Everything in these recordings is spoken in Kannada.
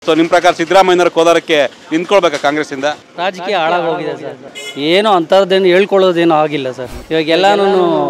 ಸೊ ನಿಮ್ಮ ಪ್ರಕಾರ ಸಿದ್ದರಾಮಯ್ಯನವರ ಕೋಲಾರಕ್ಕೆ ನಿಂತ್ಕೊಳ್ಬೇಕಾ ಕಾಂಗ್ರೆಸ್ಸಿಂದ ರಾಜಕೀಯ ಹಾಳಾಗೋಗಿದೆ ಸರ್ ಏನೋ ಅಂಥದ್ದೇನು ಹೇಳ್ಕೊಳ್ಳೋದೇನು ಆಗಿಲ್ಲ ಸರ್ ಇವಾಗ ಎಲ್ಲಾನು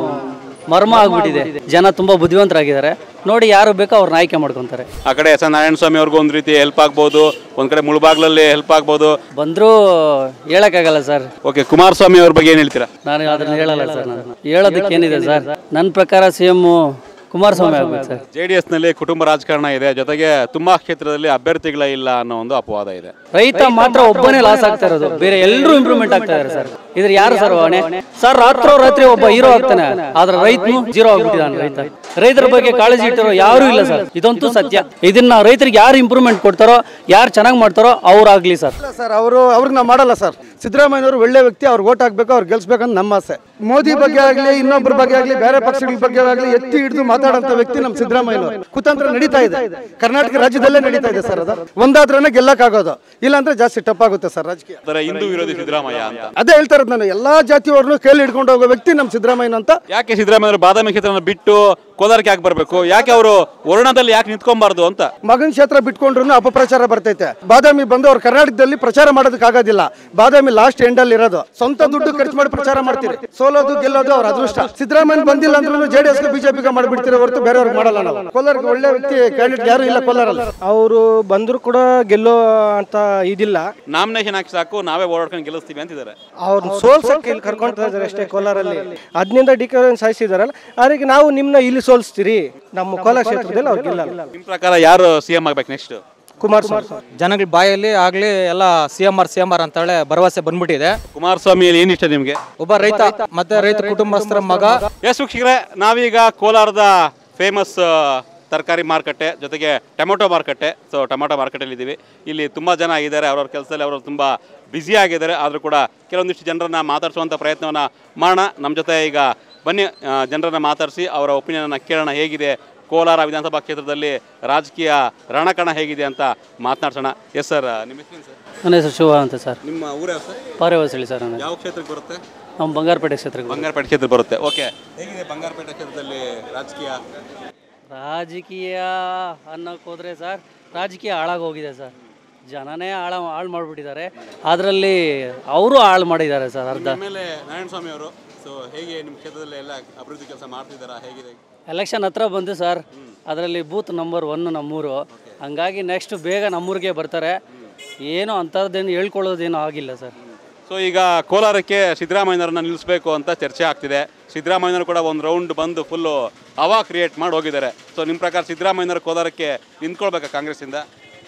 ಮರ್ಮ ಆಗ್ಬಿಟ್ಟಿದೆ ಜನ ತುಂಬ ಬುದ್ಧಿವಂತರಾಗಿದ್ದಾರೆ ನೋಡಿ ಯಾರು ಬೇಕೋ ಅವ್ರನ್ನ ಆಯ್ಕೆ ಮಾಡ್ಕೊತಾರೆ ಆ ಕಡೆ ಎಸ್ ಎನ್ ನಾರಾಯಣ ಸ್ವಾಮಿ ಅವ್ರಿಗೂ ಒಂದು ರೀತಿ ಹೆಲ್ಪ್ ಆಗ್ಬೋದು ಒಂದು ಕಡೆ ಮುಳುಬಾಗ್ಲಲ್ಲಿ ಹೆಲ್ಪ್ ಆಗ್ಬೋದು ಬಂದರೂ ಹೇಳೋಕ್ಕಾಗಲ್ಲ ಸರ್ ಓಕೆ ಕುಮಾರಸ್ವಾಮಿ ಅವ್ರ ಬಗ್ಗೆ ಏನು ಹೇಳ್ತೀರಾ ನಾನು ಅದನ್ನ ಹೇಳಲ್ಲ ಸರ್ ನಾನು ಹೇಳೋದಕ್ಕೇನಿದೆ ಸರ್ ನನ್ನ ಪ್ರಕಾರ ಸಿ ಎಮ್ಮು ಕುಮಾರಸ್ವಾಮಿ ಆಗ್ಬೇಕು ಸರ್ ಜೆ ಡಿ ಎಸ್ನಲ್ಲಿ ಕುಟುಂಬ ರಾಜಕಾರಣ ಇದೆ ಜೊತೆಗೆ ತುಂಬಾ ಕ್ಷೇತ್ರದಲ್ಲಿ ಅಭ್ಯರ್ಥಿಗಳೇ ಇಲ್ಲ ಅನ್ನೋ ಒಂದು ಅಪವಾದ ಇದೆ ರೈತ ಮಾತ್ರ ಒಬ್ಬನೇ ಲಾಸ್ ಆಗ್ತಾ ಇರೋದು ಬೇರೆ ಎಲ್ಲರೂ ಇಂಪ್ರೂವ್ಮೆಂಟ್ ಆಗ್ತಾ ಇದಾರೆ ಸರ್ ಇದ್ರ ಯಾರು ಸರ್ ಹೊಣೆ ಸರ್ ರಾತ್ರೋ ರಾತ್ರಿ ಒಬ್ಬ ಹೀರೋ ಆಗ್ತಾನೆ ಆದ್ರೆ ರೈತನು ಜೀರೋ ಆಗ್ಬಿಟ್ಟಿದ್ದಾನೆ ರೈತ ರೈತರ ಬಗ್ಗೆ ಕಾಳಜಿ ಇಟ್ಟಿರೋ ಯಾರು ಇಲ್ಲ ಸರ್ ಇದಂತೂ ಸತ್ಯ ಇದನ್ನ ರೈತರಿಗೆ ಯಾರು ಇಂಪ್ರೂವ್ಮೆಂಟ್ ಕೊಡ್ತಾರೋ ಯಾರು ಚೆನ್ನಾಗಿ ಮಾಡ್ತಾರೋ ಅವ್ರಾಗ್ಲಿ ಸರ್ ಇಲ್ಲ ಸರ್ ಅವರು ಅವ್ರಿಗೆ ನಾವು ಮಾಡಲ್ಲ ಸರ್ ಸಿದ್ದರಾಮಯ್ಯನವರು ಒಳ್ಳೆ ವ್ಯಕ್ತಿ ಅವ್ರಿಗೆ ಓಟ್ ಹಾಕ್ಬೇಕು ಅವ್ರು ಗೆಲ್ಸ್ಬೇಕಂತ ನಮ್ಮ ಆಸೆ ಮೋದಿ ಬಗ್ಗೆ ಆಗಲಿ ಇನ್ನೊಬ್ಬರ ಬಗ್ಗೆ ಆಗಲಿ ಬೇರೆ ಪಕ್ಷಗಳ ಬಗ್ಗೆ ಆಗಲಿ ಎತ್ತಿ ಹಿಡಿದು ಮಾತಾಡೋಂಥ ವ್ಯಕ್ತಿ ನಮ್ಮ ಸಿದ್ದರಾಮಯ್ಯನವರು ಕುತಂತ್ರ ನಡೀತಾ ಇದೆ ಕರ್ನಾಟಕ ರಾಜ್ಯದಲ್ಲೇ ನಡೀತಾ ಇದೆ ಸರ್ ಅದು ಒಂದಾದ್ರೇ ಗೆಲ್ಲಕ್ಕಾಗೋದು ಇಲ್ಲಾಂದ್ರೆ ಜಾಸ್ತಿ ಟಫ್ ಆಗುತ್ತೆ ಸರ್ ರಾಜಕೀಯ ಅದರ ಹಿಂದೂ ವಿರೋಧಿ ಸಿದ್ದರಾಮಯ್ಯ ಅಂತ ಅದೇ ಹೇಳ್ತಾ ಇರೋದು ನಾನು ಎಲ್ಲಾ ಜಾತಿಯವ್ರನ್ನು ಕೈಲಿ ಹಿಡ್ಕೊಂಡು ಹೋಗೋ ವ್ಯಕ್ತಿ ನಮ್ಮ ಸಿದ್ದರಾಮಯ್ಯನ ಅಂತ ಯಾಕೆ ಸಿದ್ದರಾಮಯ್ಯ ಅವರು ಬಾದಾಮಿ ಕ್ಷೇತ್ರನ ಬಿಟ್ಟು ಕೋಲಾರಕ್ಕೆ ಯಾಕೆ ಬರಬೇಕು ಯಾಕೆ ಅವರು ವರ್ಣದಲ್ಲಿ ಯಾಕೆ ನಿಂತ್ಕೊಬಾರ್ದು ಅಂತ ಮಗನ ಕ್ಷೇತ್ರ ಬಿಟ್ಕೊಂಡ್ರು ಅಪಪ್ರಚಾರ ಬರ್ತೈತೆ ಬಾದಾಮಿ ಬಂದು ಅವ್ರು ಕರ್ನಾಟಕದಲ್ಲಿ ಪ್ರಚಾರ ಮಾಡೋದಕ್ಕೆ ಆಗೋದಿಲ್ಲ ಬಾದಾಮಿ ಲಾಸ್ಟ್ ಎಂಡ್ ಅಲ್ಲಿ ಇರೋದು ಸ್ವಂತ ದುಡ್ಡು ಖರ್ಚು ಮಾಡಿ ಪ್ರಚಾರ ಮಾಡ್ತೀರಿ ಸೋಲೋದು ಗೆಲ್ಲೋದು ಅವ್ರ ಅದೃಷ್ಟ ಸಿದ್ದರಾಮಯ್ಯ ಬಂದಿಲ್ಲ ಅಂದ್ರೂ ಜೆ ಡಿ ಎಸ್ ಬಿಜೆಪಿಗೆ ಮಾಡಿಬಿಡ್ತೀರ ಹೊರತು ಬೇರೆಯವ್ರಿಗೆ ಮಾಡಲ್ಲ ನಾವು ಕೋಲಾರಕ್ಕೆ ಒಳ್ಳೆ ವ್ಯಕ್ತಿ ಕ್ಯಾಂಡಿಡೇಟ್ ಯಾರು ಇಲ್ಲ ಕೋಲಾರಲ್ಲಿ ಅವರು ಬಂದರೂ ಕೂಡ ಗೆಲ್ಲೋ ಅಂತ ಇದಿಲ್ಲ ನಾಮಿನೇಷನ್ ಹಾಕಿ ಸಾಕು ನಾವೇ ಓಡಾಡ್ಕೊಂಡು ಗೆಲ್ಲಿಸ್ತೀವಿ ಅಂತಿದ್ದಾರೆ ಅವ್ರನ್ನ ಸೋಲ್ಸಕ್ಕೆ ಇಲ್ಲಿ ಕರ್ಕೊಂತಾ ಇದ್ದಾರೆ ಅಷ್ಟೇ ಕೋಲಾರಲ್ಲಿ ಅದರಿಂದ ಡಿ ಕೆ ಸಾಯಿಸಿದಾರಲ್ಲ ಅವ್ರಿಗೆ ನಾವು ನಿಮ್ಮನ್ನ ಇಲ್ಲಿ ಸೋಲಿಸ್ತೀರಿ ನಮ್ಮ ಕೋಲಾರ ಕ್ಷೇತ್ರದಲ್ಲಿ ಅವ್ರು ಗೆಲ್ಲಲ್ಲ ನಿಮ್ಮ ಪ್ರಕಾರ ಯಾರು ಸಿ ಎಂ ಆಗ್ಬೇಕು ನೆಕ್ಸ್ಟ್ ಕುಮಾರಸ್ವಾಮಿ ಜನಗಳ ಬಾಯಲ್ಲಿ ಆಗಲಿ ಎಲ್ಲ C M R C M R ಅಂತೇಳಿ ಭರವಸೆ ಬಂದ್ಬಿಟ್ಟಿದೆ ಕುಮಾರಸ್ವಾಮಿಯಲ್ಲಿ ಏನಿಷ್ಟ ನಿಮಗೆ ಒಬ್ಬ ರೈತ ಮತ್ತೆ ರೈತ ಕುಟುಂಬಸ್ಥರ ಮಗ ಎಸ್ ವೀಕ್ಷಕರೇ ನಾವೀಗ ಕೋಲಾರದ ಫೇಮಸ್ ತರಕಾರಿ ಮಾರುಕಟ್ಟೆ ಜೊತೆಗೆ ಟೊಮೊಟೊ ಮಾರುಕಟ್ಟೆ ಸೊ ಟೊಮೊಟೊ ಮಾರುಕಟ್ಟೆಯಲ್ಲಿ ಇದ್ದೀವಿ ಇಲ್ಲಿ ತುಂಬ ಜನ ಇದ್ದಾರೆ ಅವ್ರವ್ರ ಕೆಲಸದಲ್ಲಿ ಅವರು ತುಂಬ ಬ್ಯುಸಿ ಆಗಿದ್ದಾರೆ ಆದರೂ ಕೂಡ ಕೆಲವೊಂದಿಷ್ಟು ಜನರನ್ನ ಮಾತಾಡಿಸುವಂಥ ಪ್ರಯತ್ನವನ್ನು ಮಾಡೋಣ ನಮ್ಮ ಜೊತೆ ಈಗ ಬನ್ನಿ ಆ, ಜನರನ್ನ ಮಾತಾಡಿಸಿ ಅವರ ಒಪಿನಿಯನನ್ನು ಕೇಳೋಣ ಹೇಗಿದೆ ಕೋಲಾರ ವಿಧಾನಸಭಾ ಕ್ಷೇತ್ರದಲ್ಲಿ ರಾಜಕೀಯ ರಣಕಣ ಹೇಗಿದೆ ಅಂತ ಮಾತನಾಡ್ಸೋಣ ಎಸ್ ಸರ್ ನಿಮ್ಮ ಹೆಸರು ಸರ್ ನನ್ನ ಹೆಸರು ಶಿವ ಅಂತ ಸರ್ ನಿಮ್ಮ ಊರ ಸರ್ ಪಾರೇವಸಳಿ ಸರ್ ನಾನು ಯಾವ ಕ್ಷೇತ್ರಕ್ಕೆ ಬರುತ್ತೆ ನಮ್ಮ ಬಂಗಾರಪೇಟೆ ಕ್ಷೇತ್ರಕ್ಕೆ ಬಂಗಾರಪೇಟೆ ಕ್ಷೇತ್ರ ಬರುತ್ತೆ ಓಕೆ ಹೇಗಿದೆ ಬಂಗಾರಪೇಟೆ ಕ್ಷೇತ್ರದಲ್ಲಿ ರಾಜಕೀಯ ರಾಜಕೀಯ ಅನ್ನೋಕೆ ಹೋದರೆ ಸರ್ ರಾಜಕೀಯ ಹಾಳಾಗೋಗಿದೆ ಸರ್ ಜನನೇ ಹಾಳ ಹಾಳು ಮಾಡಿಬಿಟ್ಟಿದ್ದಾರೆ ಅದರಲ್ಲಿ ಅವರು ಹಾಳು ಮಾಡಿದ್ದಾರೆ ಸರ್ ಅರ್ಧ ಆಮೇಲೆ ನಾರಾಯಣ ಸ್ವಾಮಿ ಅವರು ಸೊ ಹೇಗೆ ನಿಮ್ಮ ಕ್ಷೇತ್ರದಲ್ಲಿ ಎಲ್ಲ ಅಭಿವೃದ್ಧಿ ಕೆಲಸ ಮಾಡ್ತಿದ್ದಾರಾ ಹೇಗಿದೆ ಎಲೆಕ್ಷನ್ ಹತ್ರ ಬಂದು ಸರ್ ಅದರಲ್ಲಿ ಬೂತ್ ನಂಬರ್ ಒನ್ ನಮ್ಮೂರು ಹಂಗಾಗಿ ನೆಕ್ಸ್ಟ್ ಬೇಗ ನಮ್ಮೂರಿಗೆ ಬರ್ತಾರೆ ಏನೋ ಅಂಥದ್ದೇನು ಹೇಳ್ಕೊಳ್ಳೋದೇನು ಆಗಿಲ್ಲ ಸರ್ ಸೊ ಈಗ ಕೋಲಾರಕ್ಕೆ ಸಿದ್ದರಾಮಯ್ಯನವ್ರನ್ನ ನಿಲ್ಲಿಸಬೇಕು ಅಂತ ಚರ್ಚೆ ಆಗ್ತಿದೆ ಸಿದ್ದರಾಮಯ್ಯನವರು ಕೂಡ ಒಂದು ರೌಂಡ್ ಬಂದು ಫುಲ್ಲು ಹವಾ ಕ್ರಿಯೇಟ್ ಮಾಡಿ ಹೋಗಿದ್ದಾರೆ ಸೊ ನಿಮ್ಮ ಪ್ರಕಾರ ಸಿದ್ದರಾಮಯ್ಯನವ್ರ ಕೋಲಾರಕ್ಕೆ ನಿಂತ್ಕೊಳ್ಬೇಕಾ ಕಾಂಗ್ರೆಸ್ಸಿಂದ